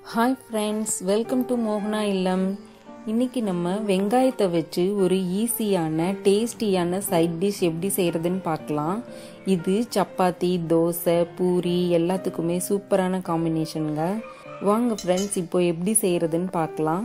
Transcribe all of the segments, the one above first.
hi friends welcome to மோகனா இல்லம் இன்னைக்கு நம்ம வெங்காயத்தை வச்சு ஒரு ஈஸியான டேஸ்டியான சைட் டிஷ் எப்படி செய்கிறதுன்னு பார்க்கலாம் இது சப்பாத்தி தோசை பூரி எல்லாத்துக்குமே சூப்பரான காம்பினேஷனுங்க வாங்க ஃப்ரெண்ட்ஸ் இப்போ எப்படி செய்கிறதுன்னு பார்க்கலாம்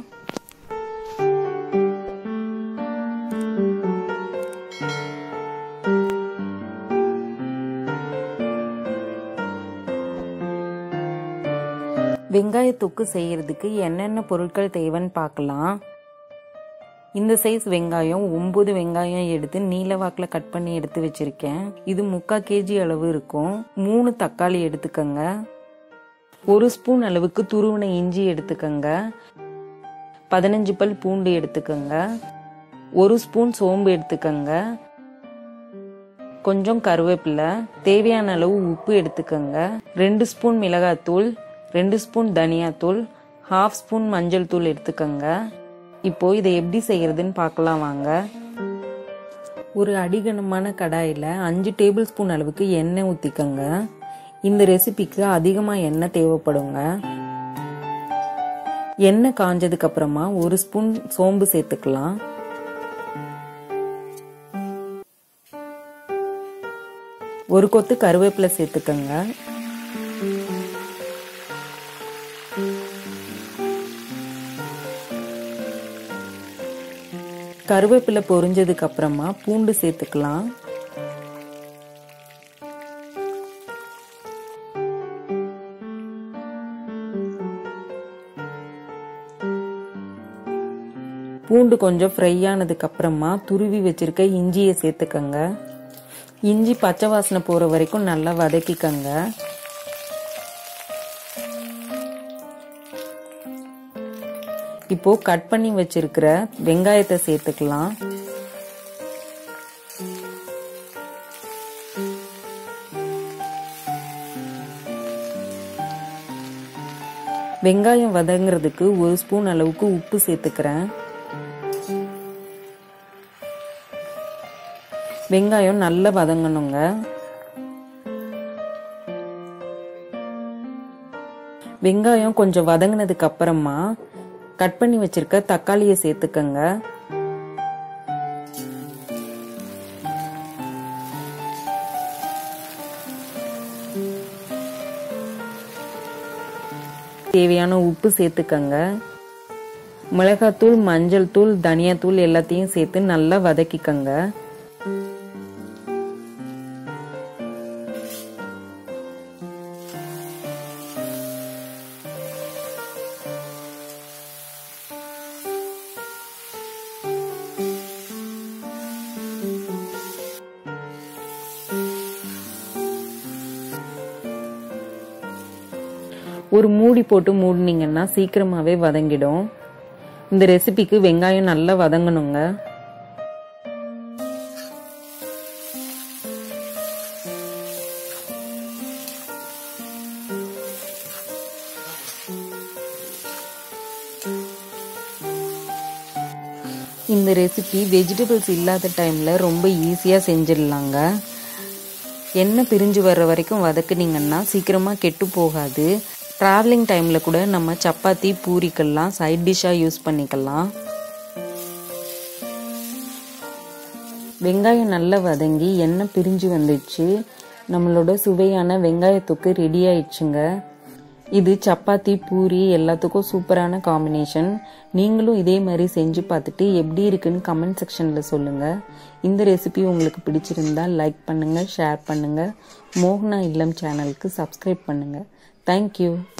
வெங்காய தொக்கு செய்யறதுக்கு என்னென்ன பொருட்கள் தேவைன்னு பார்க்கலாம் இந்த சைஸ் வெங்காயம் ஒம்பது வெங்காயம் எடுத்து நீல வாக்கில் கட் பண்ணி எடுத்து வச்சிருக்கேன் இது முக்கால் கேஜி அளவு இருக்கும் மூணு தக்காளி எடுத்துக்கங்க ஒரு ஸ்பூன் அளவுக்கு துருவின இஞ்சி எடுத்துக்கங்க பதினஞ்சு பல் பூண்டு எடுத்துக்கங்க ஒரு ஸ்பூன் சோம்பு எடுத்துக்கங்க கொஞ்சம் கருவேப்பிலை தேவையான அளவு உப்பு எடுத்துக்கங்க ரெண்டு ஸ்பூன் மிளகாத்தூள் ரெண்டு ஸ்பூன் தனியாத்தூள் ஹாஃப் ஸ்பூன் மஞ்சள் தூள் எடுத்துக்கோங்க இப்போ இதை எப்படி செய்யறதுன்னு பார்க்கலாம் வாங்க ஒரு அடிகனமான கடாயில் அஞ்சு டேபிள் ஸ்பூன் அளவுக்கு எண்ணெய் ஊற்றிக்கோங்க இந்த ரெசிபிக்கு அதிகமாக எண்ணெய் தேவைப்படுங்க எண்ணெய் காஞ்சதுக்கு அப்புறமா ஒரு ஸ்பூன் சோம்பு சேர்த்துக்கலாம் ஒரு கொத்து கருவேப்பிலை சேர்த்துக்கோங்க கருவேப்பிலை பொரிஞ்சதுக்கு அப்புறமா பூண்டு சேர்த்துக்கலாம் பூண்டு கொஞ்சம் ஃப்ரை ஆனதுக்கு அப்புறமா துருவி வச்சிருக்க இஞ்சியை சேர்த்துக்கங்க இஞ்சி பச்சை வாசனை போற வரைக்கும் நல்லா வதக்கிக்கங்க இப்போ கட் பண்ணி வச்சிருக்கிற வெங்காயத்தை சேர்த்துக்கலாம் வெங்காயம் வதங்குறதுக்கு ஒரு ஸ்பூன் அளவுக்கு உப்பு சேர்த்துக்கிறேன் வெங்காயம் நல்லா வதங்கணுங்க வெங்காயம் கொஞ்சம் வதங்கினதுக்கு அப்புறமா கட் பண்ணி வச்சிருக்க தக்காளியை சேர்த்துக்கங்க தேவையான உப்பு சேர்த்துக்கங்க மிளகாத்தூள் மஞ்சள் தூள் தனியாத்தூள் எல்லாத்தையும் சேர்த்து நல்லா வதக்கிக்கங்க ஒரு மூடி போட்டு மூடினீங்கன்னா சீக்கிரமாவே வதங்கிடும் இந்த ரெசிபிக்கு வெங்காயம் நல்லா வதங்கணுங்க இந்த ரெசிபி வெஜிடபிள்ஸ் இல்லாத டைமில் ரொம்ப ஈஸியாக செஞ்சிடலாங்க எண்ணெய் பிரிஞ்சு வர்ற வரைக்கும் வதக்குனீங்கன்னா சீக்கிரமாக கெட்டு போகாது ட்ராவலிங் டைமில் கூட நம்ம சப்பாத்தி பூரிக்கெல்லாம் சைட் டிஷ்ஷாக யூஸ் பண்ணிக்கலாம் வெங்காயம் நல்லா வதங்கி எண்ணெய் பிரிஞ்சு வந்துச்சு நம்மளோட சுவையான வெங்காயத்துக்கு ரெடி ஆயிடுச்சுங்க இது சப்பாத்தி பூரி எல்லாத்துக்கும் சூப்பரான காம்பினேஷன் நீங்களும் இதே மாதிரி செஞ்சு பார்த்துட்டு எப்படி இருக்குன்னு கமெண்ட் செக்ஷனில் சொல்லுங்கள் இந்த ரெசிபி உங்களுக்கு பிடிச்சிருந்தா லைக் பண்ணுங்கள் ஷேர் பண்ணுங்கள் மோகனா இல்லம் சேனலுக்கு சப்ஸ்கிரைப் பண்ணுங்கள் தேங்க்யூ